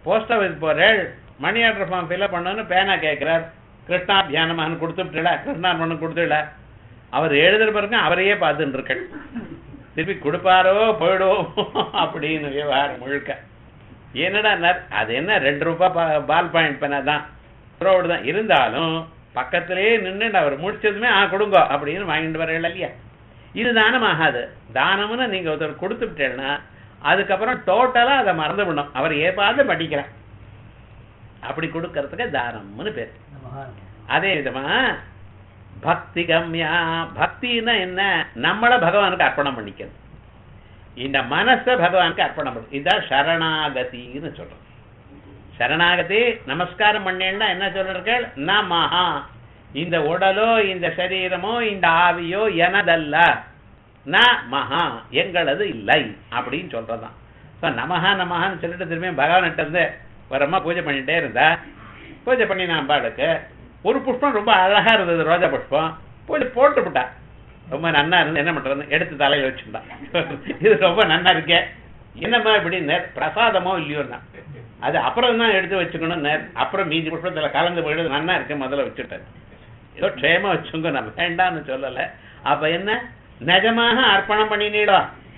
Post office போறேள் money order form fill up பண்ணணும்னு பேனா கேட்கிறார் கிருஷ்ணா தியானமான்னு கொடுத்துட்டுல கிருஷ்ணார்மன் கொடுத்துடல அவர் எழுதுற பிறகு அவரையே பார்த்துட்டு இருக்கள் திருப்பி கொடுப்பாரோ போயிடுவோ அப்படின்னு விவகாரம் முழுக்க என்னடா நர்- அது என்ன ரெண்டு ரூபாய் பா- பால் பாயிண்ட் பேனா தான் ரோடு தான் இருந்தாலும் பக்கத்திலேயே நின்று அவர் முடிச்சதுமே ஆ கொடுங்க அப்படின்னு வாங்கிட்டு வரல இல்லையா இது தானம் ஆகாது தானம்னு நீங்க ஒருத்தர் கொடுத்துட்டேன்னா அதுக்கப்புறம் டோட்டலா அதை மறந்து விடணும் அவர் ஏப்பாவது படிக்கிறார் அப்படி கொடுக்கறதுக்கு தானம்னு பேர் அதே விதமா பக்தி கம்யா பக்தின்னா என்ன நம்மள பகவானுக்கு அர்ப்பணம் பண்ணிக்கணும் இந்த மனசை பகவானுக்கு அர்ப்பணம் பண்ணணும் இதுதான் சரணாகதின்னு சொல்றோம் சரணாகதி நமஸ்காரம் பண்ணேன்னா என்ன சொல்றீர்கள் நமஹா இந்த உடலோ இந்த சரீரமோ இந்த ஆவியோ எனதல்ல ந மகா எங்களது இல்லை அப்படின்னு சொல்றதுதான் ஸோ நமஹா நமஹான்னு சொல்லிட்டு திரும்பியும் பகவான்கிட்ட இருந்து வரமா பூஜை பண்ணிட்டே இருந்தா பூஜை பண்ணி நான் பாடுக்கு ஒரு புஷ்பம் ரொம்ப அழகா இருந்தது ரோஜா புஷ்பம் பூஜை போட்டு விட்டா ரொம்ப நன்னா இருந்து என்ன பண்றது எடுத்து தலையில வச்சுட்டான் இது ரொம்ப நன்னா இருக்கே என்னம்மா இப்படி நேர் பிரசாதமோ இல்லையோன்னா அது அப்புறம் தான் எடுத்து வச்சுக்கணும் நேர் அப்புறம் மீதி புஷ்பத்துல கலந்து போயிடுது நன்னா இருக்கு முதல்ல வச்சுட்டேன் ஏதோ க்ஷேமா வச்சுங்க நான் வேண்டாம்னு சொல்லல அப்ப என்ன நிஜமாக அர்ப்பணம் பண்ணினீடா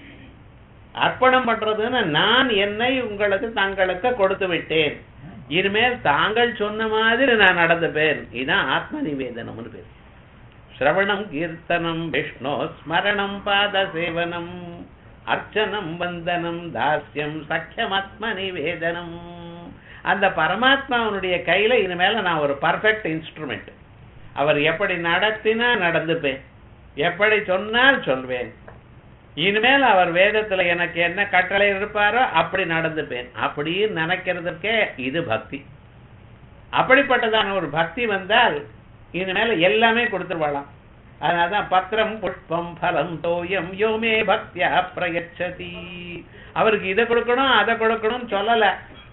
அர்ப்பணம் பண்றதுன்னு நான் என்னை உங்களுக்கு தங்களுக்கு கொடுத்து விட்டேன் இனிமேல் தாங்கள் சொன்ன மாதிரி நான் நடந்துப்பேன் இதுதான் ஆத்ம நிவேதனம்னு பேர் ஸ்ரவணம் கீர்த்தனம் விஷ்ணு ஸ்மரணம் பாத சேவனம் அர்ச்சனம் வந்தனம் தாஸ்யம் சக்கியம் ஆத்ம நிவேதனம் அந்த பரமாத்மாவனுடைய கையில இனிமேல நான் ஒரு பர்ஃபெக்ட் இன்ஸ்ட்ருமெண்ட் அவர் எப்படி நடத்தினா நடந்துப்பேன் எப்படி சொன்னால் சொல்வேன் இனிமேல் அவர் வேதத்துல எனக்கு என்ன கட்டளை இருப்பாரோ அப்படி நடந்துப்பேன் அப்படின்னு நினைக்கிறதுக்கே இது பக்தி அப்படிப்பட்டதான ஒரு பக்தி வந்தால் இனிமேல எல்லாமே கொடுத்துருவாளாம் அதனாலதான் பத்திரம் புஷ்பம் பலம் தோயம் யோமே பக்தியா பிரயச்சதி அவருக்கு இதை கொடுக்கணும் அதை கொடுக்கணும் சொல்லல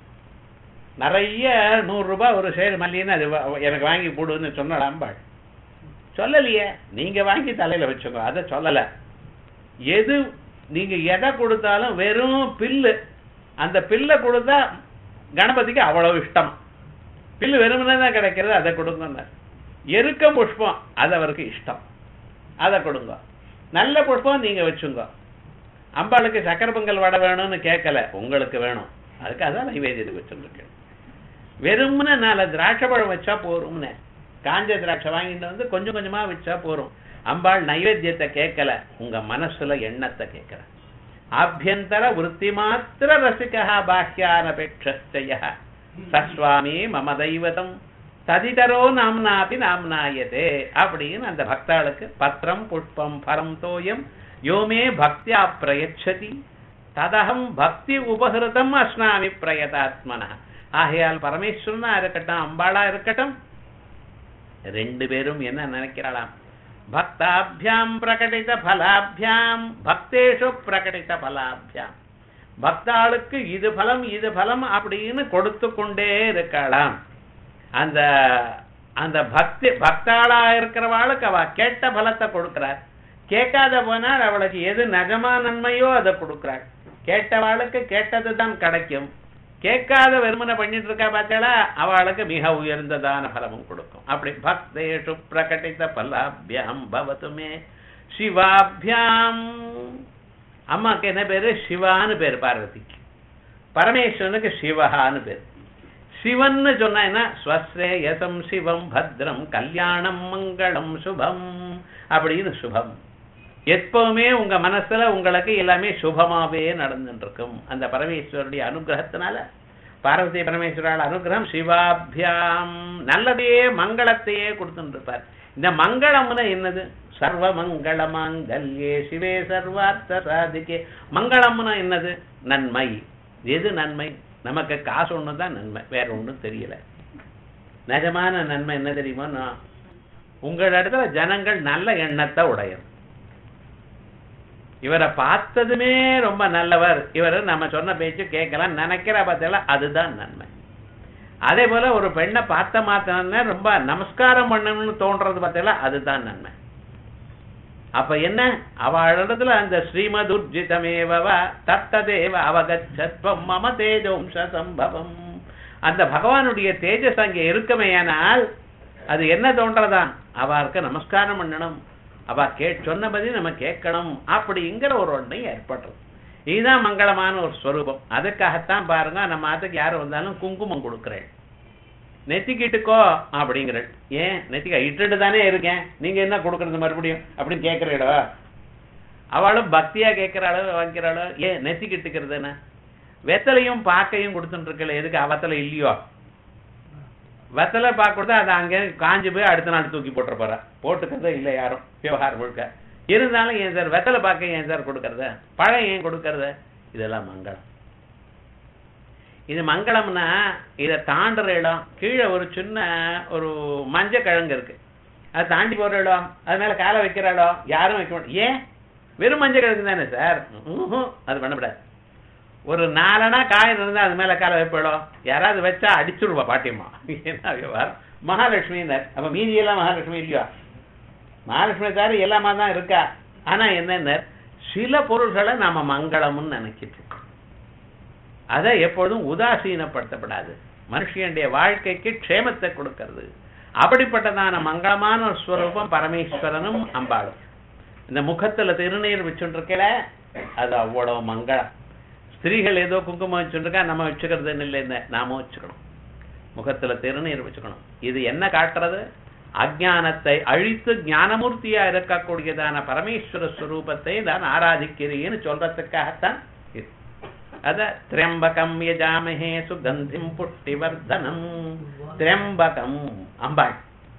நிறைய நூறு ரூபாய் ஒரு சேர் மல்லின்னு அது வா- எனக்கு வாங்கி போடுன்னு சொன்னாள் அம்பாள் சொல்லலையே நீங்க வாங்கி தலையில வச்சுக்கோ அதை சொல்லல எது நீங்க எதை கொடுத்தாலும் வெறும் பில்லு அந்த பில்லை கொடுத்தா கணபதிக்கு அவ்வளவு இஷ்டம் பில்லு வெறுமனே தான் கிடைக்கிறது அதை கொடுங்க எருக்க புஷ்பம் அது அவருக்கு இஷ்டம் அதை கொடுங்க நல்ல புஷ்பம் நீங்க வச்சுங்க அம்பாளுக்கு சக்கரை பொங்கல் வடை வேணும்னு கேட்கல உங்களுக்கு வேணும் அதுக்கு அதான் நைவேத்தியத்துக்கு வச்சிருக்கேன் வெறும்னு நாலு திராட்சை பழம் வச்சா போரும்னு காஞ்ச திராட்சை வாங்கிட்டு வந்து கொஞ்சம் கொஞ்சமா வச்சா போரும் அம்பாள் நைவேத்தியத்தை கேட்கல உங்க மனசுல எண்ணத்தை கேட்கல ஆபியந்தர விருத்தி மாத்திர ரசிகா பாஹ்யானபேட்சய சஸ்வாமி மம தெய்வதம் ததிதரோ நாம்னாபி நாம்னாயதே அப்படின்னு அந்த பக்தாளுக்கு பத்திரம் புஷ்பம் பரம் தோயம் யோமே பக்தியா பிரயச்சதி ததகம் பக்தி உபகிருதம் அஸ்னாமி பிரயதாத்மன ஆகையால் பரமேஸ்வரனா இருக்கட்டும் அம்பாளா இருக்கட்டும் ரெண்டு பேரும் என்ன நினைக்கிறாளாம் பக்தாபியாம் பிரகடித பலாபியாம் பக்தேஷு பிரகடித பலாபியாம் பக்தாளுக்கு இது பலம் இது பலம் அப்படின்னு கொடுத்து கொண்டே இருக்கலாம் அந்த அந்த பக்தி பக்தாளா இருக்கிறவாளுக்கு அவ கேட்ட பலத்தை கொடுக்கிறார் கேட்காத போனால் அவளுக்கு எது நிஜமா நன்மையோ அதை கொடுக்கிறாள் கேட்டவாளுக்கு கேட்டது தான் கிடைக்கும் கேட்காத வெறுமனை பண்ணிட்டு இருக்கா பார்த்தாளா அவளுக்கு மிக உயர்ந்ததான பலமும் கொடுக்கும் அப்படி பக்தேஷு பிரகடித பலாபியாம் பவத்துமே சிவாபியாம் அம்மாக்கு என்ன பேரு சிவான்னு பேரு பார்வதிக்கு பரமேஸ்வரனுக்கு சிவஹான்னு பேரு சிவன்னு சொன்னா என்ன ஸ்வஸ்ரேயசம் சிவம் பத்ரம் கல்யாணம் மங்களம் சுபம் அப்படின்னு சுபம் எப்பவுமே உங்க மனசுல உங்களுக்கு எல்லாமே சுபமாவே நடந்துட்டு இருக்கும் அந்த பரமேஸ்வருடைய அனுகிரகத்தினால பார்வதி பரமேஸ்வரால் அனுகிரகம் சிவாபியாம் நல்லதையே மங்களத்தையே கொடுத்துட்டு இருப்பார் இந்த மங்களம்னா என்னது சர்வ மங்கள மாங்கல்யே சிவே சர்வார்த்த சாதிக்கே மங்களம்னா என்னது நன்மை எது நன்மை நமக்கு காசு ஒண்ணு தான் நன்மை வேற ஒண்ணும் தெரியல நிஜமான நன்மை என்ன தெரியுமா நான் உங்கள் இடத்துல ஜனங்கள் நல்ல எண்ணத்தை உடையது இவரை பார்த்ததுமே ரொம்ப நல்லவர் இவர் நம்ம சொன்ன பேச்சு கேட்கலாம் நினைக்கிற பார்த்தல அதுதான் நன்மை அதே போல ஒரு பெண்ணை பார்த்த மாத்தினே ரொம்ப நமஸ்காரம் பண்ணணும்னு தோன்றது பார்த்தல அதுதான் நன்மை அப்ப என்ன அவளிடத்துல அந்த ஸ்ரீமதுர்ஜிதமேவ தத்ததேவ அவகச்சத்வம் மம தேஜோம்ச சம்பவம் அந்த பகவானுடைய தேஜஸ் அங்கே இருக்குமேயானால் அது என்ன தோன்றதான் அவருக்கு நமஸ்காரம் பண்ணணும் அவ கே சொன்னபடி நம்ம கேட்கணும் அப்படிங்கிற ஒரு ஒன்றை ஏற்படுறது இதுதான் மங்களமான ஒரு ஸ்வரூபம் அதுக்காகத்தான் பாருங்க நம்ம அதுக்கு யார் வந்தாலும் குங்குமம் கொடுக்குறேன் நெத்திக்கிட்டுக்கோ அப்படிங்கிறேன் ஏன் நெத்திக்க இட்டுட்டு தானே இருக்கேன் நீங்க என்ன கொடுக்கறது மறுபடியும் அப்படின்னு கேட்கிறீடோ அவளும் பக்தியா கேட்கிற அளவு வாங்கிக்கிற அளவு ஏன் நெத்திக்கிட்டுக்கிறது என்ன வெத்தலையும் பாக்கையும் கொடுத்துட்டு இருக்கல எதுக்கு அவத்தலை இல்லையோ வெத்தலை பாக்கு கொடுத்தா அதை அங்கே காஞ்சு போய் அடுத்த நாள் தூக்கி போட்டுற போறா போட்டுக்கிறதே இல்லை யாரும் விவகாரம் முழுக்க இருந்தாலும் ஏன் சார் வெத்தலை பாக்க ஏன் சார் கொடுக்கறது பழம் ஏன் கொடுக்கறது இதெல்லாம் மங்களம் இது மங்களம்னா இதை தாண்டுற இடம் கீழே ஒரு சின்ன ஒரு மஞ்ச கிழங்கு இருக்கு அதை தாண்டி போற இடம் அது மேல காலை வைக்கிற இடம் யாரும் வைக்க மாட்டோம் ஏன் வெறும் மஞ்சள் கிழங்கு தானே சார் ம்ஹும். அது பண்ணக்கூடாது ஒரு நாலனா காய் இருந்தா அது மேல காலை வைப்பிடும் யாராவது வச்சா அடிச்சுடுவா பாட்டியம்மா என்ன விவகாரம் மகாலட்சுமின்னார் அப்ப மீதி எல்லாம் மகாலட்சுமி இல்லையா மகாலட்சுமி தவிர எல்லாமா தான் இருக்கா ஆனா என்னன்னா சில பொருள்களை நாம மங்களம்னு நினைச்சிட்டு இருக்கோம் அதை எப்பொழுதும் உதாசீனப்படுத்தப்படாது மனுஷனுடைய வாழ்க்கைக்கு க்ஷேமத்தை கொடுக்கிறது அப்படிப்பட்டதான மங்களமான ஒரு ஸ்வரூபம் பரமேஸ்வரனும் அம்பாளும் இந்த முகத்துல திருநீர் வச்சுருக்கல அது அவ்வளவு மங்களம் ஸ்திரீகள் ஏதோ குங்குமம் வச்சுருக்கா நம்ம வச்சுக்கிறது இல்லை நாம வச்சுக்கணும் முகத்துல திருநீர் வச்சுக்கணும் இது என்ன காட்டுறது அஜானத்தை அழித்து ஞானமூர்த்தியா இருக்கக்கூடியதான பரமேஸ்வர ஸ்வரூபத்தை தான் ஆராதிக்கிறேன்னு சொல்றதுக்காகத்தான் இது அத திரியம்பகம் யஜாமஹே சுகந்திம் புஷ்டிவர்தனம் திரியம்பகம் அம்பாள்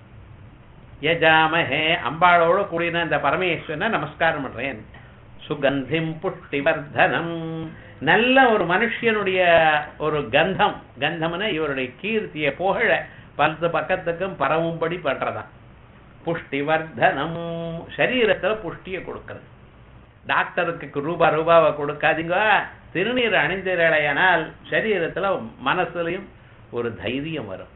யஜாமஹே அம்பாளோட கூடின இந்த பரமேஸ்வரனை நமஸ்காரம் பண்றேன் சுகந்திம் புஷ்டிவர்தனம் நல்ல ஒரு மனுஷனுடைய ஒரு கந்தம் கந்தம்னா இவருடைய கீர்த்திய புகழ பத்து பக்கத்துக்கும் பரவும்படி பண்றதா புஷ்டிவர்தனம் சரீரத்துல புஷ்டியை கொடுக்கிறது டாக்டருக்கு ரூபா ரூபாவை கொடுக்காதீங்க திருநீர் அணிந்திரலையானால் சரீரத்துல மனசுலயும் ஒரு தைரியம் வரும்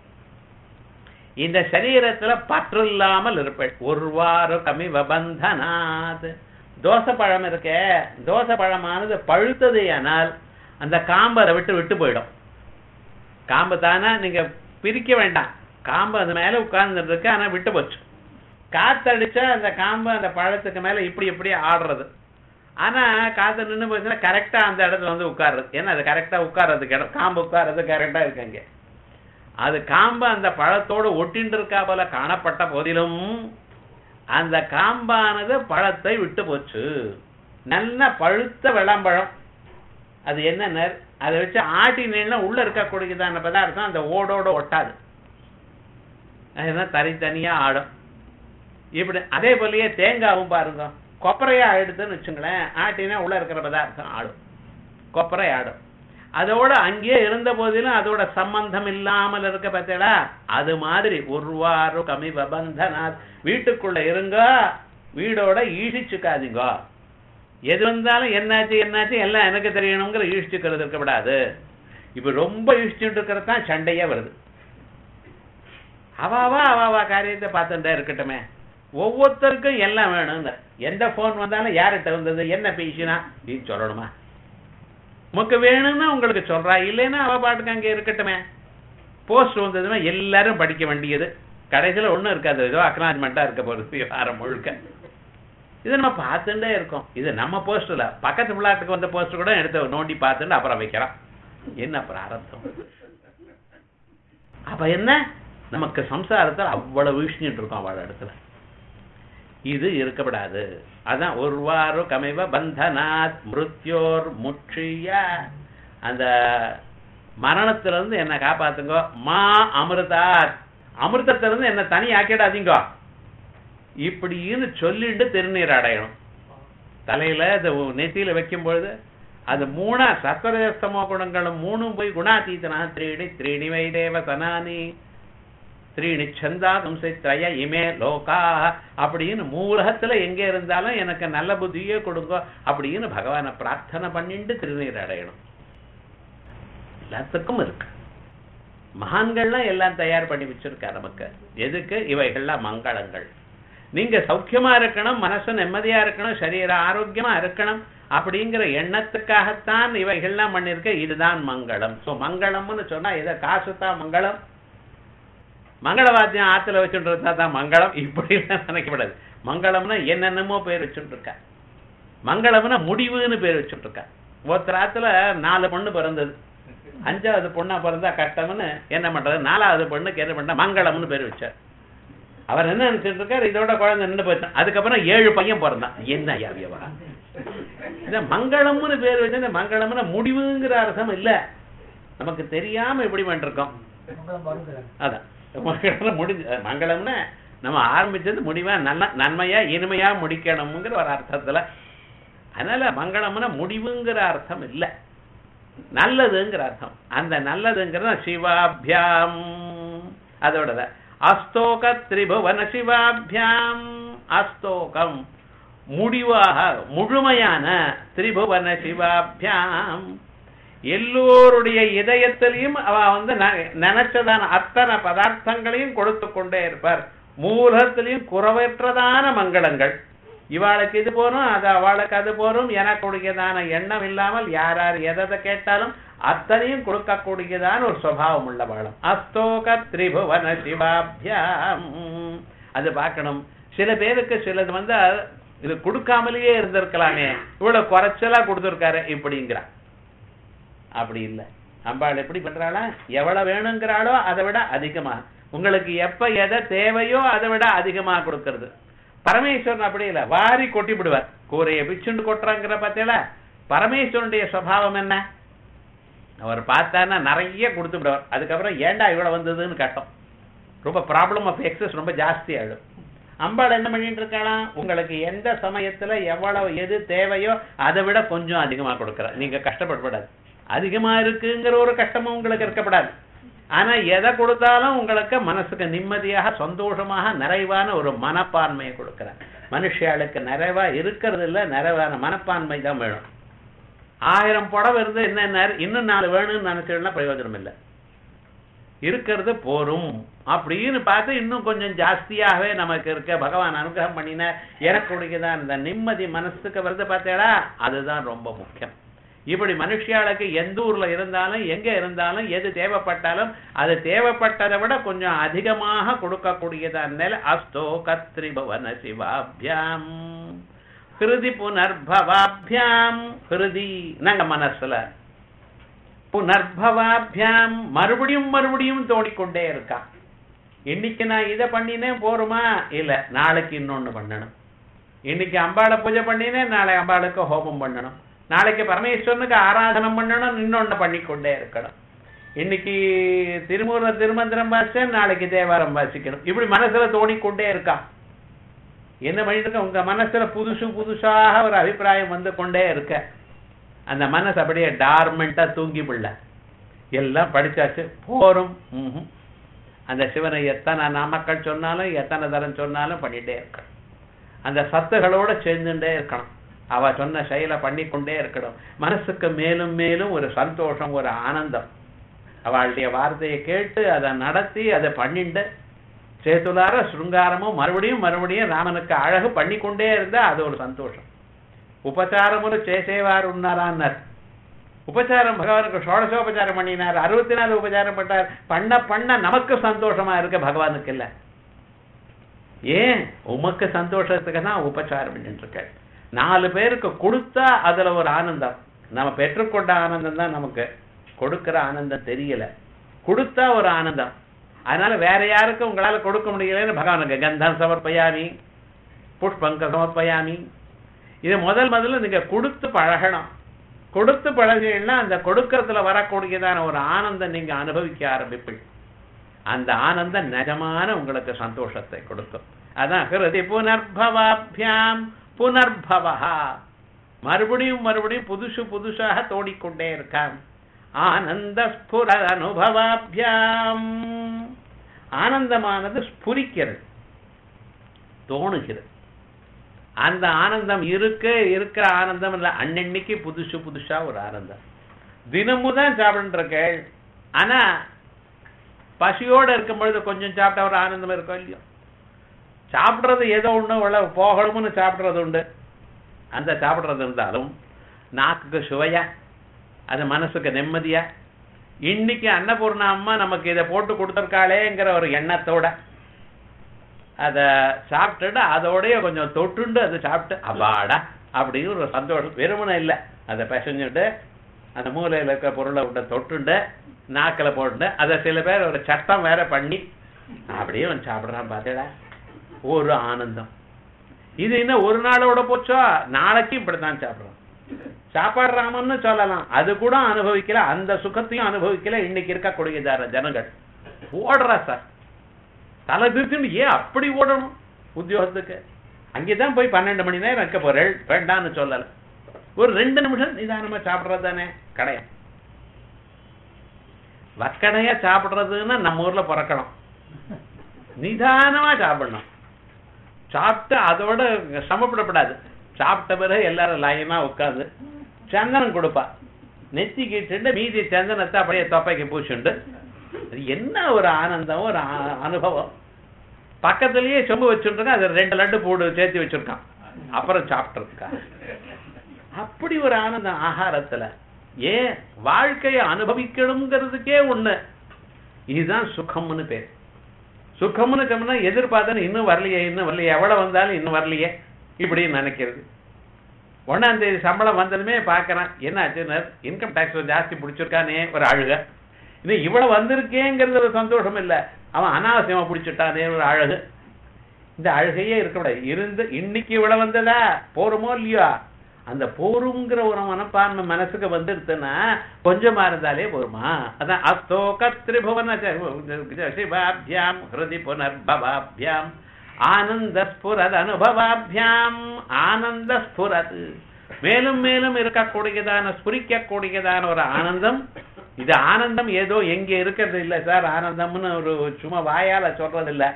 இந்த சரீரத்துல பற்று இல்லாமல் இருப்பேன் ஒருவாறு கமிவ பந்தனாத் தோசைப்பழம் இருக்கே தோசைப்பழமானது பழுத்தது ஆனால் அந்த காம்பை அதை விட்டு விட்டு போயிடும் காம்பு தானே நீங்க பிரிக்க வேண்டாம் காம்பு அது மேல உட்கார்ந்துட்டு இருக்கு ஆனா விட்டு போச்சு காத்தடிச்சா அந்த காம்பு அந்த பழத்துக்கு மேல இப்படி இப்படி ஆடுறது ஆனா காத்து நின்று போச்சுன்னா கரெக்டா அந்த இடத்துல வந்து உட்கார்றது ஏன்னா அது கரெக்டா உட்கார்றதுக்கு இடம் காம்பு உட்கார்றது கரெக்டா இருக்கு அங்க அது காம்பு அந்த பழத்தோடு ஒட்டின்னு இருக்கா போல காணப்பட்ட போதிலும் அந்த காம்பானது பழத்தை விட்டு போச்சு நல்ல பழுத்த விளம்பழம் அது என்ன அதை வச்சு ஆட்டினா உள்ள இருக்கக்கூடியதான பதார்த்தம் அந்த ஓடோட ஒட்டாது அதுதான் தனித்தனியா ஆடும் இப்படி அதே போலயே தேங்காவும் பாருங்க கொப்பரையா ஆயிடுதுன்னு வச்சுங்களேன் ஆட்டினா உள்ள இருக்கிற பதார்த்தம் ஆடும் கொப்பரை ஆடும் அதோட அங்கேயே இருந்த போதிலும் அதோட சம்பந்தம் இல்லாமல் இருக்க பார்த்தீங்களா அது மாதிரி ஒருவாறு கமி பந்தனாத் வீட்டுக்குள்ள இருங்க வீடோட ஈழிச்சுக்காதீங்க எது வந்தாலும் என்னாச்சு என்னாச்சு எல்லாம் எனக்கு தெரியணுங்கிற ஈழ்ச்சிக்கிறது இருக்கக்கூடாது இப்ப ரொம்ப ஈழ்ச்சிட்டு இருக்கிறது தான் சண்டையே வருது அவாவா அவாவா காரியத்தை பார்த்துட்டே இருக்கட்டுமே ஒவ்வொருத்தருக்கும் எல்லாம் வேணுங்க எந்த போன் வந்தாலும் யார்கிட்ட வந்தது என்ன பேசினா நீ சொல்லணுமா உமக்கு வேணும்னா உங்களுக்கு சொல்றா இல்லைன்னா அவ பாட்டுக்கு அங்க இருக்கட்டுமே போஸ்ட் வந்ததுன்னா எல்லாரும் படிக்க வேண்டியது கடைசியில ஒண்ணும் இருக்காது ஏதோ அக்னாலஜ்மெண்டா இருக்க போகுது விவகாரம் முழுக்க இது நம்ம பார்த்துட்டே இருக்கோம் இது நம்ம போஸ்ட் இல்ல பக்கத்து பிள்ளாட்டுக்கு வந்த போஸ்ட் கூட எடுத்து நோண்டி பார்த்துட்டு அப்புறம் வைக்கிறோம் என்ன பிராரத்தம் அப்ப என்ன நமக்கு சம்சாரத்தில் அவ்வளவு வீழ்ச்சிட்டு இருக்கோம் அவள இடத்துல இது இருக்கப்படாது அதான் ஒருவாறு கமைவ பந்தனாத் மிருத்யோர் முற்றிய அந்த மரணத்திலிருந்து என்ன காப்பாத்துங்க மா அமிர்தாத் அமிர்தத்திலிருந்து என்ன தனி ஆக்கிடாதீங்க இப்படின்னு சொல்லிட்டு திருநீர் அடையணும் தலையில இந்த நெத்தியில வைக்கும் பொழுது அது மூணா சத்வரஸ்தமோ குணங்களும் மூணும் போய் குணாதீதனா திரீணி திரீணி வைதேவ சனானி திரீணி சந்தா தும்சித்ரய இமே லோகா அப்படின்னு மூலகத்துல எங்க இருந்தாலும் எனக்கு நல்ல புத்தியே கொடுங்க அப்படின்னு பகவானை பிரார்த்தனை பண்ணிட்டு திருநீர் அடையணும் எல்லாத்துக்கும் இருக்கு மகான்கள்லாம் எல்லாம் தயார் பண்ணி வச்சிருக்கா நமக்கு எதுக்கு இவைகள்லாம் மங்களங்கள் நீங்க சௌக்கியமா இருக்கணும் மனசு நிம்மதியா இருக்கணும் சரீர ஆரோக்கியமா இருக்கணும் அப்படிங்கிற எண்ணத்துக்காகத்தான் இவைகள்லாம் பண்ணிருக்க இதுதான் மங்களம் சோ மங்களம்னு சொன்னா இதை காசு தான் மங்களம் மங்களவாத்தியம் ஆத்துல வச்சுட்டு இருந்தா தான் மங்களம் இப்படி எல்லாம் நினைக்கப்படாது மங்களம்னா என்னென்னமோ பேர் வச்சுட்டு இருக்கா மங்களம்னா முடிவுன்னு பேர் வச்சுட்டு இருக்கா ஒருத்தர் ஆத்துல நாலு பொண்ணு பிறந்தது அஞ்சாவது பொண்ணா பிறந்தா கஷ்டம்னு என்ன பண்றது நாலாவது பொண்ணுக்கு என்ன பண்ணா மங்களம்னு பேர் வச்சார் அவர் என்ன நினைச்சிட்டு இருக்காரு இதோட குழந்தை நின்று போயிட்டான் அதுக்கப்புறம் ஏழு பையன் பிறந்தான் என்ன ஐயா வியவரா இந்த மங்களம்னு பேர் வச்சு இந்த மங்களம்னு முடிவுங்கிற அர்த்தம் இல்ல நமக்கு தெரியாம இப்படி பண்ணிருக்கோம் அதான் மங்களம் முடிஞ்சு மங்களம்னா நம்ம ஆரம்பிச்சது முடிவா நல்ல நன்மையா இனிமையா முடிக்கணுங்கிற ஒரு அர்த்தத்துல அதனால மங்களம்னா முடிவுங்கிற அர்த்தம் இல்ல நல்லதுங்கிற அர்த்தம் அந்த நல்லதுங்கிறது சிவாபியாம் அதோட அஸ்தோக திரிபுவன சிவாபியாம் அஸ்தோகம் முடிவாக முழுமையான திரிபுவன சிவாபியாம் எல்லோருடைய இதயத்திலையும் அவ வந்து ந- நினைச்சதான அத்தனை பதார்த்தங்களையும் கொடுத்து கொண்டே இருப்பார் மூலத்திலையும் குறைவற்றதான மங்களங்கள் இவாளுக்கு இது போரும் அது அவளுக்கு அது போரும் எனக்குடையதான எண்ணம் இல்லாமல் யார் யார் எதை கேட்டாலும் அத்தனையும் கொடுக்கக்கூடியதான ஒரு சுவாவம் உள்ளவாளும் அஸ்தோக திரிபுவன சிவாபியாம் அது பார்க்கணும் சில பேருக்கு சிலது வந்து இது கொடுக்காமலேயே இருந்திருக்கலாமே இவ்வளவு குறைச்சலா கொடுத்துருக்காரு இப்படிங்கிறா அப்படி இல்லை அம்பாள் எப்படி பண்றாளா எவ்வளவு வேணுங்கிறாளோ அதை விட அதிகமா உங்களுக்கு எப்ப எதை தேவையோ அதை விட அதிகமா கொடுக்கறது பரமேஸ்வரன் அப்படி இல்லை வாரி கொட்டி விடுவார் கூரையை பிச்சுண்டு கொட்டுறாங்கிற பார்த்தீங்களா பரமேஸ்வரனுடைய சுவாவம் என்ன அவர் பார்த்தான்னா நிறைய கொடுத்து விடுவார் அதுக்கப்புறம் ஏன்டா இவ்வளவு வந்ததுன்னு கட்டும் ரொம்ப ப்ராப்ளம் ஆஃப் எக்ஸஸ் ரொம்ப ஜாஸ்தி ஆயிடும் அம்பாள் என்ன பண்ணிட்டு இருக்கலாம் உங்களுக்கு எந்த சமயத்துல எவ்வளவு எது தேவையோ அதை விட கொஞ்சம் அதிகமா கொடுக்குற நீங்க கஷ்டப்படக்கூடாது அதிகமா இருக்குங்கிற ஒரு கஷ்டமும் உங்களுக்கு இருக்கப்படாது ஆனா எதை கொடுத்தாலும் உங்களுக்கு மனசுக்கு நிம்மதியாக சந்தோஷமாக நிறைவான ஒரு மனப்பான்மையை கொடுக்குற மனுஷியாளுக்கு நிறைவா இருக்கிறது இல்ல நிறைவான மனப்பான்மை தான் வேணும் ஆயிரம் புடவை இருந்து என்ன இன்னும் நாலு வேணும்னு நினைச்சோம்னா பிரயோஜனம் இல்லை இருக்கிறது போரும் அப்படின்னு பார்த்து இன்னும் கொஞ்சம் ஜாஸ்தியாகவே நமக்கு இருக்க பகவான் அனுகிரகம் பண்ணினார் எனக்குடையதான் இந்த நிம்மதி மனசுக்கு வருது பார்த்தேடா அதுதான் ரொம்ப முக்கியம் இப்படி மனுஷியாளுக்கு எந்த ஊர்ல இருந்தாலும் எங்க இருந்தாலும் எது தேவைப்பட்டாலும் அது தேவைப்பட்டதை விட கொஞ்சம் அதிகமாக கொடுக்கக்கூடியதான் நிலை அஸ்தோ கத்ரிபவன சிவாபியாம் ஹிருதி புனர்பவாபியாம் ஹிருதி நாங்க மனசுல புனர்பவாபியாம் மறுபடியும் மறுபடியும் தோணிக்கொண்டே இருக்கா இன்னைக்கு நான் இதை பண்ணினேன் போருமா இல்ல நாளைக்கு இன்னொன்னு பண்ணணும் இன்னைக்கு அம்பாளை பூஜை பண்ணினேன் நாளை அம்பாளுக்கு ஹோமம் பண்ணணும் நாளைக்கு பரமேஸ்வரனுக்கு ஆராதனம் பண்ணணும் இன்னொன்னு பண்ணிக்கொண்டே இருக்கணும் இன்னைக்கு திருமூல திருமந்திரம் வாசிச்சேன் நாளைக்கு தேவாரம் வாசிக்கணும் இப்படி மனசுல தோணிக்கொண்டே இருக்கா என்ன பண்ணிட்டு இருக்க உங்க மனசுல புதுசு புதுசாக ஒரு அபிப்பிராயம் வந்து கொண்டே இருக்க அந்த மனசு அப்படியே டார்மெண்டா தூங்கி பிள்ள எல்லாம் படிச்சாச்சு போரும் ம்ஹும். அந்த சிவனை எத்தனை நாமக்கள் சொன்னாலும் எத்தனை தரம் சொன்னாலும் பண்ணிட்டே இருக்கணும் அந்த சத்துகளோட சேர்ந்துட்டே இருக்கணும் அவ சொன்ன செயலை பண்ணிக்கொண்டே இருக்கணும் மனசுக்கு மேலும் மேலும் ஒரு சந்தோஷம் ஒரு ஆனந்தம் அவளுடைய வார்த்தையை கேட்டு அதை நடத்தி அதை பண்ணிண்டு சேத்துலார சுருங்காரமும் மறுபடியும் மறுபடியும் ராமனுக்கு அழகு பண்ணிக்கொண்டே இருந்தா அது ஒரு சந்தோஷம் உபச்சாரமுறை చేసేవారు ఉన్నారా అన్నారు உபச்சாரம் பகவானுக்கு ஷோடசோபச்சாரம் பண்ணினார் அறுபத்தி நாலு உபச்சாரம் பண்ணார் பண்ண பண்ண நமக்கு சந்தோஷமா இருக்க பகவானுக்கு இல்ல ஏன் உமக்கு சந்தோஷத்துக்கு தான் உபச்சாரம் பண்ணிட்டு இருக்க நாலு பேருக்கு கொடுத்தா அதுல ஒரு ஆனந்தம் நம்ம பெற்றுக்கொண்ட ஆனந்தம் தான் நமக்கு கொடுக்கிற ஆனந்தம் தெரியல கொடுத்தா ஒரு ஆனந்தம் அதனால வேற யாருக்கும் உங்களால கொடுக்க முடியலன்னு பகவானுக்கு கந்தம் சமர்ப்பயாமி புஷ்பங்க சமர்ப்பயாமி இது முதல் முதல்ல நீங்க கொடுத்து பழகணும் கொடுத்து பழகினா அந்த கொடுக்கறதுல வரக்கூடியதான ஒரு ஆனந்தம் நீங்க அனுபவிக்க ஆரம்பிப்பீங்க அந்த ஆனந்தம் நிஜமான உங்களுக்கு சந்தோஷத்தை கொடுக்கும் அதான் ஹிருதி புனர்பவாபியாம் புனர்பவா மறுபடியும் மறுபடியும் புதுசு புதுசாக தோடிக்கொண்டே இருக்கான் ஆனந்த ஸ்புர அனுபவாபியாம் ஆனந்தமானது ஸ்புரிக்கிறது தோணுகிறது அந்த ஆனந்தம் இருக்க இருக்கிற ஆனந்தம் இல்ல அன்னன்னைக்கு புதுசு புதுசா ஒரு ஆனந்தம் தினமும் தான் சாப்பிட்டு இருக்கேள் ஆனா பசியோட இருக்கும் பொழுது கொஞ்சம் சாப்பிட்டா ஒரு ஆனந்தம் இருக்கும் இல்லையோ சாப்பிடுறது ஏதோ ஒண்ணு உள்ள போகணும்னு சாப்பிடுறது உண்டு அந்த சாப்பிடுறது இருந்தாலும் நாக்குக்கு சுவையா அது மனசுக்கு நிம்மதியா இன்னைக்கு அன்னபூர்ணா அம்மா நமக்கு இதை போட்டு கொடுத்துருக்காளேங்கிற ஒரு எண்ணத்தோட அத சாப்பிட்டுட்டு அதோடய கொஞ்சம் தொட்டுண்டு அதை சாப்பிட்டு அப்பாடா அப்படின்னு ஒரு சந்தோஷம் வெறுமனை இல்லை அதை பிசைஞ்சுட்டு அந்த மூலையில இருக்க பொருளை விட்ட தொட்டுண்டு நாக்கில் போட்டு அதை சில பேர் ஒரு சட்டம் வேற பண்ணி அப்படியே அவன் சாப்பிடுறான் பார்த்தேடா ஒரு ஆனந்தம் இது இன்னும் ஒரு நாளோட போச்சோ நாளைக்கு இப்படித்தான் சாப்பிடுறோம் சாப்பாடுறாமன்னு சொல்லலாம் அது கூட அனுபவிக்கல அந்த சுகத்தையும் அனுபவிக்கல இன்னைக்கு இருக்கக்கூடிய ஜன- ஜனங்கள் ஓடுறா சார் தலை திருச்சுன்னு ஏன் அப்படி ஓடணும் உத்தியோகத்துக்கு அங்கேதான் போய் பன்னெண்டு மணி நேரம் இருக்க போறேள் வேண்டாம்னு சொல்லல ஒரு ரெண்டு நிமிஷம் நிதானமா சாப்பிடுறது தானே கிடையாது வக்கடையா சாப்பிடுறதுன்னா நம்ம ஊர்ல பிறக்கணும் நிதானமா சாப்பிடணும் சாப்பிட்டு அதோட சமப்படப்படாது சாப்பிட்ட பிறகு எல்லாரும் லைனா உட்காந்து சந்தனம் கொடுப்பா நெத்தி கிட்டு மீதி சந்தனத்தை அப்படியே தொப்பைக்கு பூச்சுண்டு அது என்ன ஒரு ஆனந்தம் ஒரு ஆ- அனுபவம் பக்கத்துலயே சொம்பு வச்சுருக்கான் அது ரெண்டு லட்டு போடு சேர்த்து வச்சிருக்கான் அப்புறம் சாப்பிட்டுருக்கா அப்படி ஒரு ஆனந்தம் ஆகாரத்துல ஏன் வாழ்க்கையை அனுபவிக்கணுங்கிறதுக்கே ஒண்ணு இதுதான் சுகம்னு பேர் சுகம்னு சொன்னா எதிர்பார்த்தேன் இன்னும் வரலையே இன்னும் வரலையே எவ்வளவு வந்தாலும் இன்னும் வரலையே இப்படின்னு நினைக்கிறது ஒண்ணாம் தேதி சம்பளம் வந்ததுமே பார்க்கறேன் என்ன ஆச்சுன்னா இன்கம் டேக்ஸ் ஜாஸ்தி பிடிச்சிருக்கானே ஒரு அழுக இன்னும் இவ்வளவு வந்திருக்கேங்கிறது ஒரு சந்தோஷம் இல்ல அவன் அனாவசியமா பிடிச்சிட்டானே ஒரு அழகு இந்த அழுகையே இருக்கக்கூடாது இருந்து இன்னைக்கு இவ்வளவு வந்ததா போருமோ இல்லையோ அந்த போருங்கிற ஒரு மனப்பான்மை மனசுக்கு வந்துடுதுன்னா கொஞ்சமா இருந்தாலே போருமா அதான் அஸ்தோக திரிபுவன ச- சிவாபியாம் ஹிருதி புனர்பவாபியாம் ஆனந்த ஸ்புரத் அனுபவாபியாம் ஆனந்த ஸ்புரத் மேலும் மேலும் இருக்கக்கூடியதான ஸ்புரிக்கக்கூடியதான ஒரு ஆனந்தம் இது ஆனந்தம் ஏதோ எங்க இருக்கிறது இல்ல சார் ஆனந்தம்னு ஒரு சும்மா வாயால சொல்றது இல்ல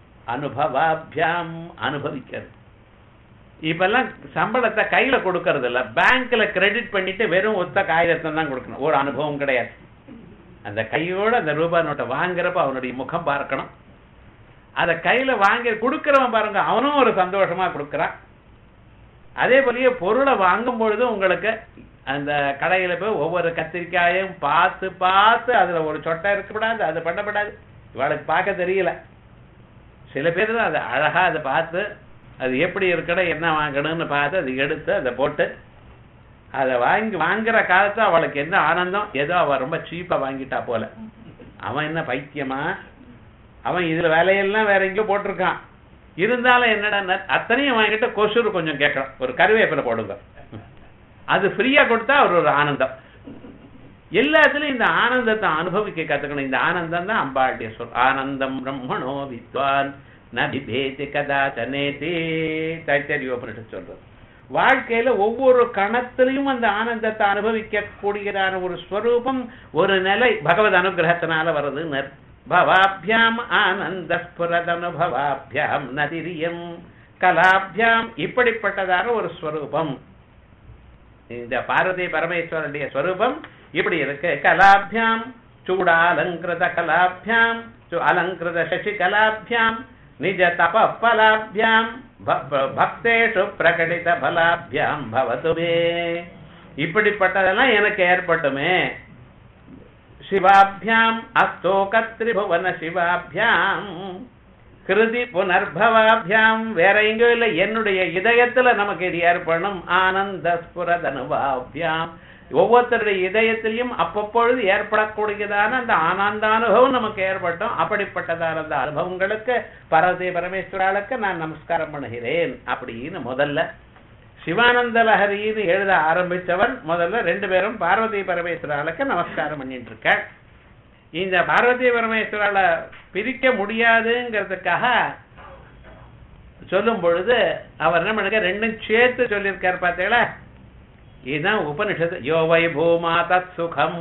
அனுபவாபியாம் அனுபவிக்கிறது இப்பெல்லாம் சம்பளத்தை கையில கொடுக்கறது இல்ல பேங்க்ல கிரெடிட் பண்ணிட்டு வெறும் ஒத்த காகிதத்தை தான் கொடுக்கணும் ஒரு அனுபவம் கிடையாது அந்த கையோட அந்த ரூபாய் நோட்டை வாங்குறப்ப அவனுடைய முகம் பார்க்கணும் அத கையில வாங்கி கொடுக்கறவன் பாருங்க அவனும் ஒரு சந்தோஷமா கொடுக்கறான் அதே போலயே பொருளை வாங்கும் பொழுது உங்களுக்கு அந்த கடையில போய் ஒவ்வொரு கத்திரிக்காயும் பார்த்து பார்த்து அதுல ஒரு சொட்டை இருக்கக்கூடாது அது பண்ணப்படாது இவளுக்கு பார்க்க தெரியல சில பேர் தான் அதை அழகா அதை பார்த்து அது எப்படி இருக்கணும் என்ன வாங்கணும்னு பார்த்து அதை எடுத்து அதை போட்டு அதை வாங்கி வாங்குற காலத்துல அவளுக்கு என்ன ஆனந்தம் ஏதோ அவ ரொம்ப சீப்பா வாங்கிட்டா போல அவன் என்ன பைத்தியமா அவன் இதுல வேலையெல்லாம் வேற எங்கேயோ போட்டிருக்கான் இருந்தாலும் என்னடா அத்தனையும் வாங்கிட்டு கொசுறு கொஞ்சம் கேட்கறான் ஒரு கருவேப்பிலை போடுங்க அது ஃப்ரீயா கொடுத்தா அவர் ஒரு ஆனந்தம் எல்லாத்துலயும் இந்த ஆனந்தத்தை அனுபவிக்க கத்துக்கணும் இந்த ஆனந்தம் தான் அம்பாளுடைய சொல் ஆனந்தம் பிரம்மணோ வித்வான் நபிபேதி கதாச்சனேதி தைத்தரியோபனிஷத் சொல்றது வாழ்க்கையில ஒவ்வொரு கணத்திலையும் அந்த ஆனந்தத்தை அனுபவிக்க கூடியதான ஒரு ஸ்வரூபம் ஒரு நிலை பகவத் அனுகிரகத்தினால வருதுன்னு பவாபியாம் ஆனந்த ஸ்புரதனுபவாபியாம் நதிரியம் கலாபியாம் இப்படிப்பட்டதான ஒரு ஸ்வரூபம் இந்த பார்வதி பரமேஸ்வரனுடைய ஸ்வரூபம் இப்படி இருக்கு கலாபியாம் சூடாலங்கிருத கலாபியாம் சு- அலங்கிருத சசி கலாபியாம் நிஜ தப பலாபியாம் ப- ப- பக்தேஷு பிரகடித பலாபியாம் பவதுமே இப்படிப்பட்டதெல்லாம் எனக்கு ஏற்பட்டுமே சிவாபியாம் அஸ்தோக திரிபுவன சிவாபியாம் கிருதி புனர்பவாபியாம் வேற எங்கோ இல்ல என்னுடைய இதயத்துல நமக்கு இது ஏற்படணும் ஆனந்த ஸ்புரதனுபாபியாம் ஒவ்வொருத்தருடைய இதயத்திலையும் அப்பப்பொழுது ஏற்படக்கூடியதான அந்த ஆனந்த அனுபவம் நமக்கு ஏற்பட்டோம் அப்படிப்பட்டதான அந்த அனுபவங்களுக்கு பரதே பரமேஸ்வராளுக்கு நான் நமஸ்காரம் பண்ணுகிறேன் அப்படின்னு முதல்ல சிவானந்த லஹரின்னு எழுத ஆரம்பிச்சவன் முதல்ல ரெண்டு பேரும் பார்வதி பரமேஸ்வராளுக்கு நமஸ்காரம் பண்ணிட்டு இருக்க இந்த பார்வதி பரமேஸ்வரால பிரிக்க முடியாதுங்கிறதுக்காக சொல்லும் பொழுது அவர் என்ன பண்ணுங்க ரெண்டும் சேர்த்து சொல்லியிருக்காரு பார்த்தீங்களா இதுதான் உபனிஷத்து யோவை பூமா தத் சுகம்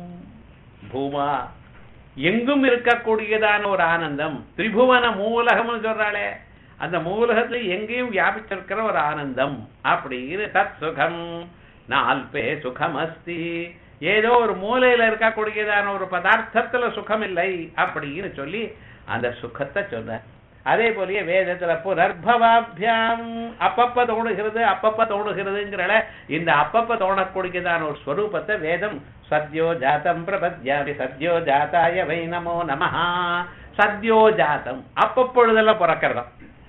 பூமா எங்கும் இருக்கக்கூடியதான ஒரு ஆனந்தம் திரிபுவன மூலகம்னு சொல்றாளே அந்த மூலகத்துல எங்கேயும் வியாபிச்சிருக்கிற ஒரு ஆனந்தம் அப்படின்னு தத் சுகம் நால்பே சுகம் அஸ்தி ஏதோ ஒரு மூலையில இருக்கக்கூடியதான ஒரு பதார்த்தத்துல சுகம் இல்லை அப்படின்னு சொல்லி அந்த சுகத்தை சொல்ற அதே போலயே வேதத்துல புனர்பவாபியாம் அப்பப்ப தோணுகிறது அப்பப்ப தோணுகிறதுங்கிறல இந்த அப்பப்ப தோணக்கூடியதான ஒரு ஸ்வரூபத்தை வேதம் சத்யோ ஜாதம் பிரபத்யாமி சத்யோ ஜாதாய வை நமோ நமஹா சத்யோ ஜாதம் அப்பப்பொழுதெல்லாம் பிறக்கிறதாம்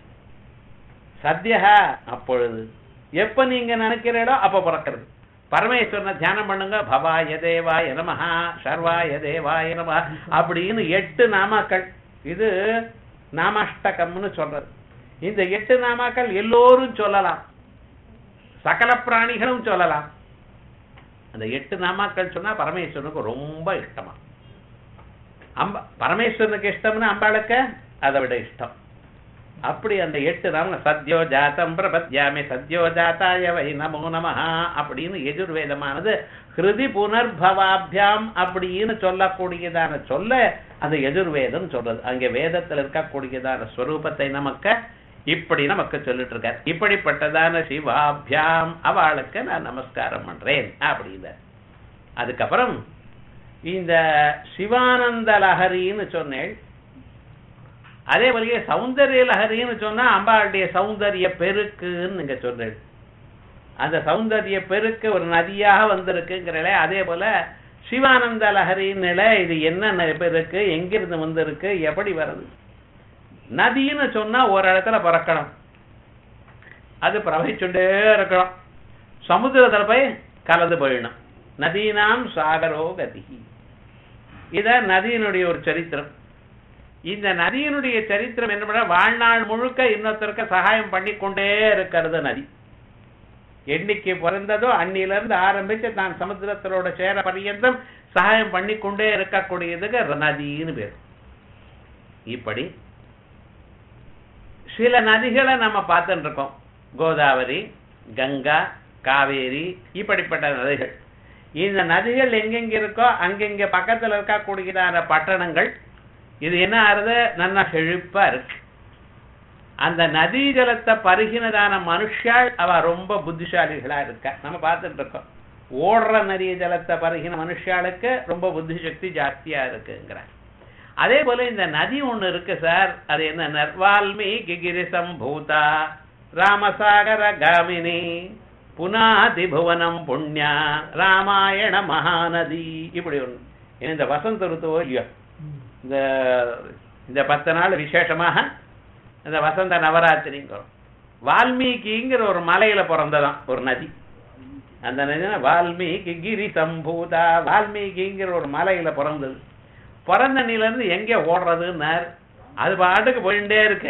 சத்யா அப்பொழுது எப்ப நீங்க நினைக்கிறீடோ அப்ப பிறக்கிறது பரமேஸ்வரனை தியானம் பண்ணுங்க பவாய தேவாய நமஹா சர்வாய தேவாய நமஹா அப்படின்னு எட்டு நாமாக்கள் இது நாமாஷ்டகம்னு சொல்றது இந்த எட்டு நாமாக்கள் எல்லோரும் சொல்லலாம் சகல பிராணிகளும் சொல்லலாம் அந்த எட்டு நாமாக்கள் சொன்னா பரமேஸ்வரனுக்கு ரொம்ப இஷ்டமா அம்ப பரமேஸ்வரனுக்கு இஷ்டம்னு அம்பாளுக்கு அதை விட இஷ்டம் அப்படி அந்த எட்டு நாம சத்யோ ஜாத்தம் பிரபத்யாமி சத்யோ ஜாத்தாய வை நமோ நமஹா அப்படின்னு எஜுர்வேதமானது ஹிருதி புனர்பவாபியாம் அப்படின்னு சொல்லக்கூடியதான சொல்ல அந்த எஜுர்வேதம் சொல்றது அங்கே வேதத்தில் இருக்கக்கூடியதான ஸ்வரூபத்தை நமக்கு இப்படி நமக்கு சொல்லிட்டு இருக்கார் இப்படிப்பட்டதான சிவாபியாம் அவளுக்கு நான் நமஸ்காரம் பண்றேன் அப்படின்னு அதுக்கப்புறம் இந்த சிவானந்த லஹரின்னு சொன்னேன் அதே போலயே சௌந்தரிய லஹரின்னு சொன்னா அம்பாளுடைய சௌந்தரிய பெருக்குன்னு நீங்க சொல்றீங்க அந்த சௌந்தரிய பெருக்கு ஒரு நதியாக வந்திருக்குங்கிறல அதே போல சிவானந்த லஹரின்னுல இது என்ன பெருக்கு எங்கிருந்து வந்திருக்கு எப்படி வருது நதின்னு சொன்னா ஒரு இடத்துல பிறக்கணும் அது பிரவகிச்சுட்டே இருக்கணும் சமுத்திரத்துல போய் கலந்து போயிடணும் நதீனாம் சாகரோ கதி இத நதியினுடைய ஒரு சரித்திரம் இந்த நதியினுடைய சரித்திரம் என்ன பண்ண வாழ்நாள் முழுக்க இன்னொருத்தருக்கு சகாயம் பண்ணி கொண்டே இருக்கிறது நதி என்னைக்கு பிறந்ததோ அன்னிலிருந்து ஆரம்பிச்சு தான் சமுத்திரத்திலோட சேர பரியந்தம் சகாயம் பண்ணி கொண்டே இருக்கக்கூடியதுக்கு நதின்னு பேர் இப்படி சில நதிகளை நம்ம பார்த்துட்டு இருக்கோம் கோதாவரி கங்கா காவேரி இப்படிப்பட்ட நதிகள் இந்த நதிகள் எங்கெங்க இருக்கோ அங்கெங்க பக்கத்துல இருக்கக்கூடியதான பட்டணங்கள் இது என்ன ஆறுது நல்லா செழிப்பா இருக்கு அந்த நதி ஜலத்தை பருகினதான மனுஷாள் அவ ரொம்ப புத்திசாலிகளா இருக்கா நம்ம பார்த்துட்டு இருக்கோம் ஓடுற நதிய ஜலத்தை பருகின மனுஷாளுக்கு ரொம்ப புத்தி சக்தி ஜாஸ்தியா இருக்குங்கிறார் அதே போல இந்த நதி ஒண்ணு இருக்கு சார் அது என்ன நர்வால்மீகி கிரி சம்பூதா ராமசாகர காமினி புனாதி புவனம் புண்ணியா ராமாயண மகாநதி இப்படி ஒண்ணு இந்த வசந்த ருத்துவோ இல்லையோ இந்த இந்த பத்து நாள் விசேஷமாக இந்த வசந்த நவராத்திரிங்கிறோம் வால்மீகிங்கிற ஒரு மலையில பிறந்ததான் ஒரு நதி அந்த நதி வால்மீகி கிரி சம்பூதா வால்மீகிங்கிற ஒரு மலையில பிறந்தது பிறந்த நிலையிலிருந்து எங்க ஓடுறதுன்னார் அது பாட்டுக்கு போயிட்டே இருக்கு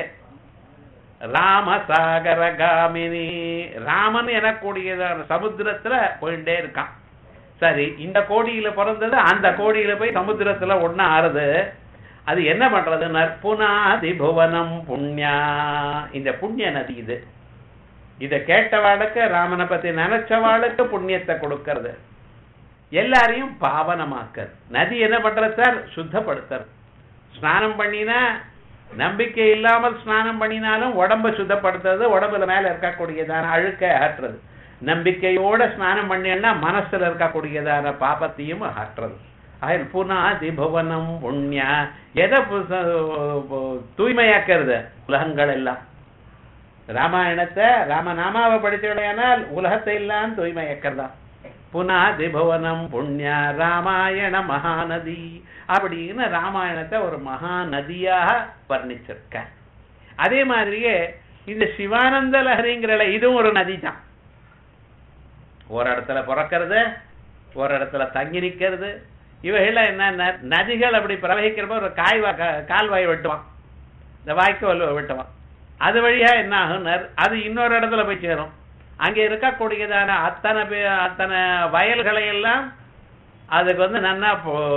ராமசாகர காமினி ராமன் எனக்கூடியதான சமுத்திரத்துல போயிட்டே இருக்கான் சரி இந்த கோடியில பிறந்தது அந்த கோடியில போய் சமுத்திரத்துல ஒண்ணு ஆறுது அது என்ன பண்றது நற்புனாதி புவனம் புண்ணியா இந்த புண்ணிய நதி இது இத கேட்டவாளுக்கு ராமனை பத்தி நினைச்சவாளுக்கு புண்ணியத்தை கொடுக்கறது எல்லாரையும் பாவனமாக்கது நதி என்ன பண்றது சார் சுத்தப்படுத்துறது ஸ்நானம் பண்ணினா நம்பிக்கை இல்லாமல் ஸ்நானம் பண்ணினாலும் உடம்ப சுத்தப்படுத்துறது உடம்புல மேல இருக்கக்கூடியதான அழுக்கை அகற்றுறது நம்பிக்கையோட ஸ்நானம் பண்ணினா மனசுல இருக்கக்கூடியதான பாபத்தையும் அகற்றுறது ஆயில் புனாதி புவனம் புண்ணியா எதை தூய்மையாக்கிறது உலகங்கள் எல்லாம் ராமாயணத்தை ராமநாமாவை படித்தவளையானால் உலகத்தை எல்லாம் தூய்மையாக்கிறதா புனாதி புவனம் புண்ணியா ராமாயண மகாநதி அப்படின்னு ராமாயணத்தை ஒரு மகாநதியாக வர்ணிச்சிருக்க அதே மாதிரியே இந்த சிவானந்த லஹரிங்கிற இதுவும் ஒரு நதி தான் ஒரு இடத்துல பிறக்கிறது ஒரு இடத்துல தங்கி நிற்கிறது இவைகள்லாம் என்ன நதிகள் அப்படி பிரவகிக்கிறப்ப ஒரு காய் கால்வாய் வெட்டுவான் இந்த வாய்க்கால் வெட்டுவான் அது வழியா என்ன ஆகுனர் அது இன்னொரு இடத்துல போய் சேரும் அங்கே இருக்கக்கூடியதான அத்தனை பே அத்தனை வயல்களை எல்லாம் அதுக்கு வந்து நன்னா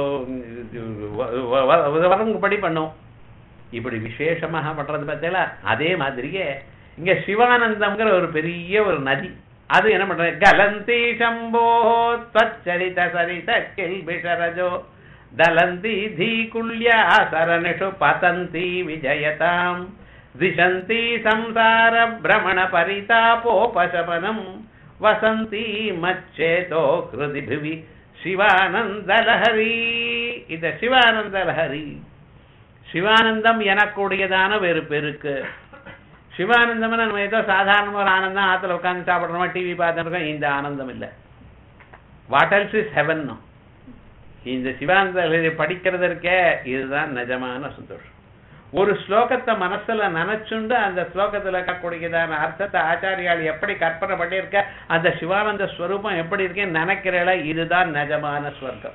வரங்குபடி பண்ணும் இப்படி விசேஷமாக பண்றது பார்த்தீங்களா அதே மாதிரியே இங்க சிவானந்தம்ங்கிற ஒரு பெரிய ஒரு நதி அது என்ன பண்ற கலந்தி சம்போ தச்சரித சரித கில்பிஷரஜோ தலந்தி தீகுல்யா சரணிஷு பதந்தி விஜயதாம் திசந்தி சம்சார பிரமண பரிதாபோபசமனம் வசந்தி மச்சேதோ கிருதி புவி சிவானந்த லஹரி இந்த சிவானந்த லஹரி சிவானந்தம் எனக்கூடியதான வெறுப்பு இருக்கு சிவானந்தம்னு நம்ம ஏதோ சாதாரண ஒரு ஆனந்தம் ஆத்துல உட்காந்து சாப்பிடுறோமா டிவி பார்த்துருக்கோம் இந்த ஆனந்தம் இல்லை வாட் எல்ஸ் இஸ் ஹெவன் இந்த சிவானந்த படிக்கிறதற்கே இதுதான் நிஜமான சந்தோஷம் ஒரு ஸ்லோகத்தை மனசுல நினைச்சுண்டு அந்த ஸ்லோகத்துல இருக்கக்கூடியதான அர்த்தத்தை ஆச்சாரியால் எப்படி கற்பனை பண்ணியிருக்க அந்த சிவானந்த ஸ்வரூபம் எப்படி இருக்கேன்னு நினைக்கிறேல இதுதான் நிஜமான ஸ்வர்க்கம்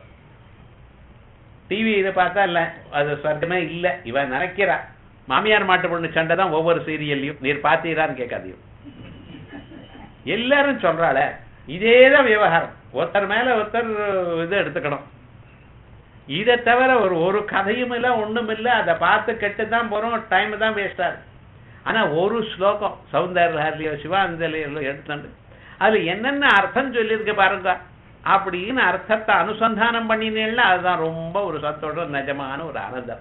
டிவி இதை பார்த்தா இல்ல அது ஸ்வர்க்கமே இல்ல இவன் நினைக்கிறா மாமியார் மாட்டு பொண்ணு சண்டை தான் ஒவ்வொரு சீரியல்லையும் நீர் பார்த்தீரான்னு கேட்காதையும் எல்லாரும் சொல்றாள இதேதான் விவகாரம் ஒருத்தர் மேல ஒருத்தர் இது எடுத்துக்கணும் இதை தவிர ஒரு ஒரு கதையும் இல்ல ஒண்ணும் இல்ல அதை பார்த்து கெட்டு தான் போறோம் டைம் தான் வேஸ்டா இருக்கு ஆனா ஒரு ஸ்லோகம் சௌந்தர்யோ சிவாந்தலையோ எடுத்துட்டு அதுல என்னென்ன அர்த்தம் சொல்லியிருக்கு பாருங்க அப்படின்னு அர்த்தத்தை அனுசந்தானம் பண்ணினேன்னா அதுதான் ரொம்ப ஒரு சத்தோட நிஜமான ஒரு ஆனந்தம்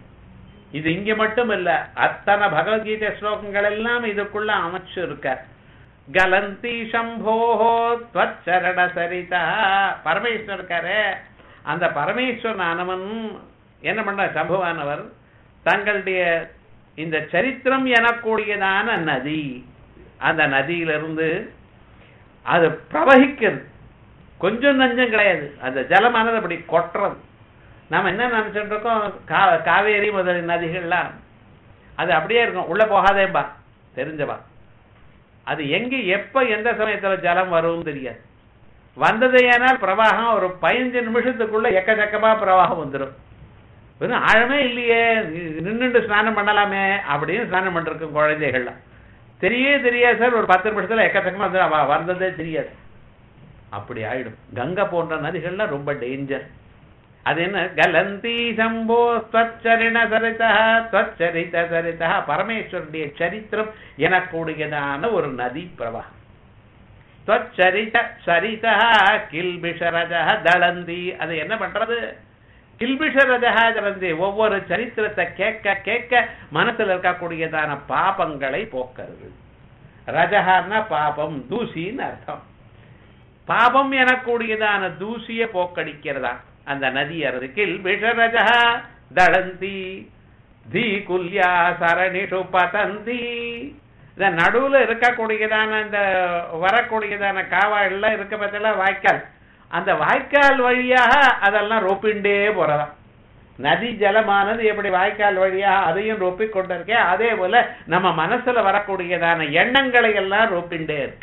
இது இங்க மட்டும் இல்ல அத்தனை பகவத்கீதை ஸ்லோகங்கள் எல்லாம் இதுக்குள்ள அமைச்சு இருக்க கலந்தி சம்போஹோ துவச்சரண சரிதா பரமேஸ்வரர் இருக்காரே அந்த பரமேஸ்வரனானவன் என்ன பண்ற சம்பவானவர் தங்களுடைய இந்த சரித்திரம் எனக்கூடியதான நதி அந்த நதியிலிருந்து அது பிரவகிக்கிறது கொஞ்சம் நஞ்சம் கிடையாது அந்த ஜலமானது அப்படி கொட்டுறது நாம என்ன நினைச்சிட்டு இருக்கோம் கா காவேரி முதல் நதிகள்லாம் அது அப்படியே இருக்கும் உள்ள போகாதேம்பா தெரிஞ்சவா அது எங்க எப்ப எந்த சமயத்துல ஜலம் வரும்னு தெரியாது வந்ததையானால் பிரவாகம் ஒரு பதினஞ்சு நிமிஷத்துக்குள்ள எக்கச்சக்கமா பிரவாகம் வந்துடும் வெறும் ஆழமே இல்லையே நின்னுட்டு ஸ்நானம் பண்ணலாமே அப்படின்னு ஸ்நானம் பண்ணிருக்கும் குழந்தைகள்லாம் தெரியவே தெரியாது சார் ஒரு பத்து நிமிஷத்துல எக்கச்சக்கமா வந்து அவ வந்ததே தெரியாது அப்படி ஆயிடும் கங்கை போன்ற நதிகள்லாம் ரொம்ப டேஞ்சர் அது என்ன கலந்தி சம்போ ஸ்வச்சரிண சரிதா ஸ்வச்சரித சரிதா பரமேஸ்வருடைய சரித்திரம் எனக்கூடியதான ஒரு நதி பிரவாகம் ஸ்வச்சரித சரிதா கில்பிஷரஜா தளந்தி அது என்ன பண்றது கில்பிஷரஜா தளந்தி ஒவ்வொரு சரித்திரத்தை கேட்க கேட்க மனசுல இருக்கக்கூடியதான பாபங்களை போக்கிறது ரஜஹான்னா பாபம் தூசின்னு அர்த்தம் பாபம் எனக்கூடியதான தூசிய போக்கடிக்கிறதா அந்த நதி அறது கில் விஷரஜா தளந்தி தி குல்யா சரணிஷு பதந்தி இந்த நடுவுல இருக்கக்கூடியதான இந்த வரக்கூடியதான காவாய்லாம் இருக்க பத்தில வாய்க்கால் அந்த வாய்க்கால் வழியாக அதெல்லாம் ரொப்பிண்டே போறதாம் நதி ஜலமானது எப்படி வாய்க்கால் வழியாக அதையும் ரொப்பி கொண்டிருக்கே அதே போல நம்ம மனசுல வரக்கூடியதான எண்ணங்களை எல்லாம் ரொப்பிண்டே இருக்கு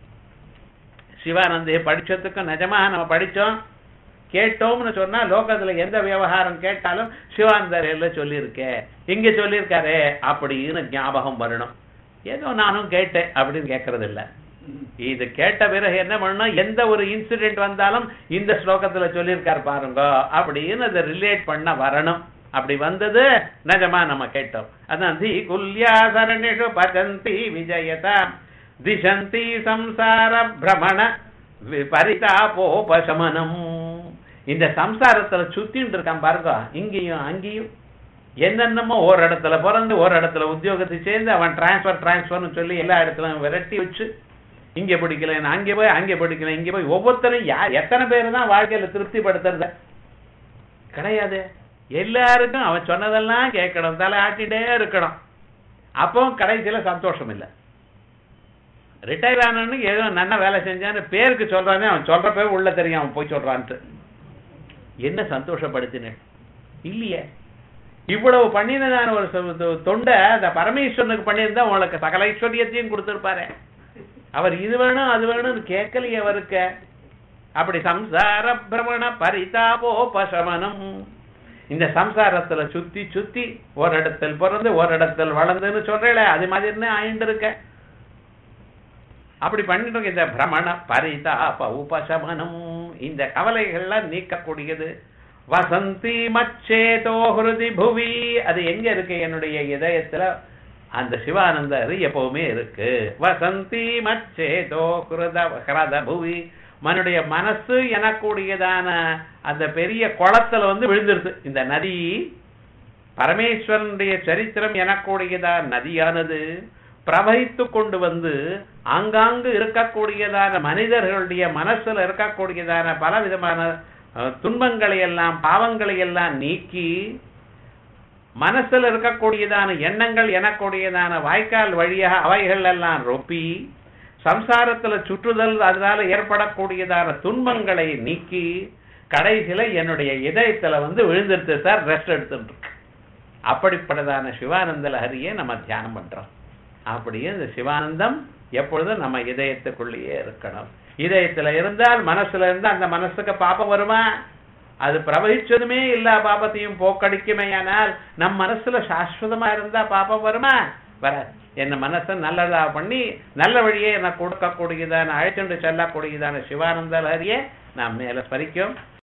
சிவானந்தைய படிச்சதுக்கும் நிஜமா நம்ம படிச்சோம் கேட்டோம்னு சொன்னா லோகத்துல எந்த விவகாரம் கேட்டாலும் சிவானந்தரையில சொல்லியிருக்கே இங்க சொல்லியிருக்காரே அப்படின்னு ஞாபகம் வரணும் ஏதோ நானும் கேட்டேன் அப்படின்னு கேட்கறது இல்ல இது கேட்ட பிறகு என்ன பண்ணணும் எந்த ஒரு இன்சிடென்ட் வந்தாலும் இந்த ஸ்லோகத்துல சொல்லியிருக்காரு பாருங்க அப்படின்னு அதை ரிலேட் பண்ண வரணும் அப்படி வந்தது நிஜமா நம்ம கேட்டோம் அதான் தி குல்யா சரணிஷு பதந்தி விஜயதா திசந்தி சம்சார பிரமண பரிதாபோபசமனம் இந்த சம்சாரத்துல சுத்தின்னு இருக்கான் பாருங்க இங்கேயும் அங்கேயும் என்னென்னமோ ஒரு இடத்துல பிறந்து ஒரு இடத்துல உத்தியோகத்தை சேர்ந்து அவன் டிரான்ஸ்பர் டிரான்ஸ்பர்னு சொல்லி எல்லா இடத்துலயும் விரட்டி வச்சு இங்க படிக்கல அங்கே போய் அங்கே படிக்கல இங்க போய் ஒவ்வொருத்தரும் யார் எத்தனை பேர் தான் வாழ்க்கையில திருப்திப்படுத்துறத கிடையாது எல்லாருக்கும் அவன் சொன்னதெல்லாம் கேட்கணும் தலை ஆட்டிட்டே இருக்கணும் அப்போ கடைசியில சந்தோஷம் இல்லை ரிட்டையர் ஆனவனு ஏதோ நல்ல வேலை செஞ்சான்னு பேருக்கு சொல்றானே அவன் சொல்றப்ப உள்ள தெரியும் அவன் போய் சொல்றான்ட்டு என்ன சந்தோஷப்படுத்தினேன் இல்லையே இவ்வளவு பண்ணினதான ஒரு சொ- தொண்டை அந்த பரமேஸ்வரனுக்கு பண்ணியிருந்தா உங்களுக்கு சகல ஐஸ்வர்யத்தையும் கொடுத்திருப்பாரு அவர் இது வேணும் அது வேணும்னு கேட்கலையே அவருக்கு அப்படி சம்சார பிரமண பரிதாபோபசமனம் இந்த சம்சாரத்துல சுத்தி சுத்தி ஒரு இடத்தில் பிறந்து ஒரு இடத்தில் வளர்ந்துன்னு சொல்றேன் அது மாதிரி ஆயிட்டு இருக்க அப்படி பண்ணிட்டு இருக்க இந்த பிரமண பரிதாப உபசமனம் இந்த கவலைகள்லாம் நீக்கக்கூடியது வசந்தி மச்சேதோ ஹிருதி புவி அது எங்க இருக்கு என்னுடைய இதயத்துல அந்த சிவானந்தர் எப்பவுமே இருக்கு வசந்தி மச்சேதோ ஹிருத ஹிரத புவி மனுடைய மனசு எனக்கூடியதான அந்த பெரிய குளத்துல வந்து விழுந்துருது இந்த நதி பரமேஸ்வரனுடைய சரித்திரம் எனக்கூடியதான நதியானது பிரவகித்து கொண்டு வந்து ஆங்காங்கு இருக்கக்கூடியதான மனிதர்களுடைய மனசுல இருக்கக்கூடியதான பல விதமான அஹ், துன்பங்களை எல்லாம் பாவங்களை எல்லாம் நீக்கி மனசுல இருக்கக்கூடியதான எண்ணங்கள் எனக்கூடியதான வாய்க்கால் வழியாக அவைகள் எல்லாம் ரொப்பி சம்சாரத்துல சுற்றுதல் அதனால ஏற்படக்கூடியதான துன்பங்களை நீக்கி கடைசியில என்னுடைய இதயத்துல வந்து விழுந்துருத்து சார் ரெஸ்ட் எடுத்துட்டு இருக்கு அப்படிப்பட்டதான சிவானந்த லஹரியை நம்ம தியானம் பண்றோம் அப்படியே இந்த சிவானந்தம் எப்பொழுதும் நம்ம இதயத்துக்குள்ளேயே இருக்கணும் இதயத்துல இருந்தால் மனசுல இருந்தா அந்த மனசுக்கு பாப்பம் வருமா அது பிரவகிச்சதுமே இல்ல பாபத்தையும் போக்கடிக்குமேயானால் நம் மனசுல சாஸ்வதமா இருந்தா பாப்பம் வருமா வராது என்ன மனசை நல்லதா பண்ணி நல்ல வழியே என்ன கொடுக்கக்கூடியதான அழைத்துண்டு செல்லக்கூடியதான சிவானந்த லஹரியை நாம் மேல ஸ்மரிக்கும்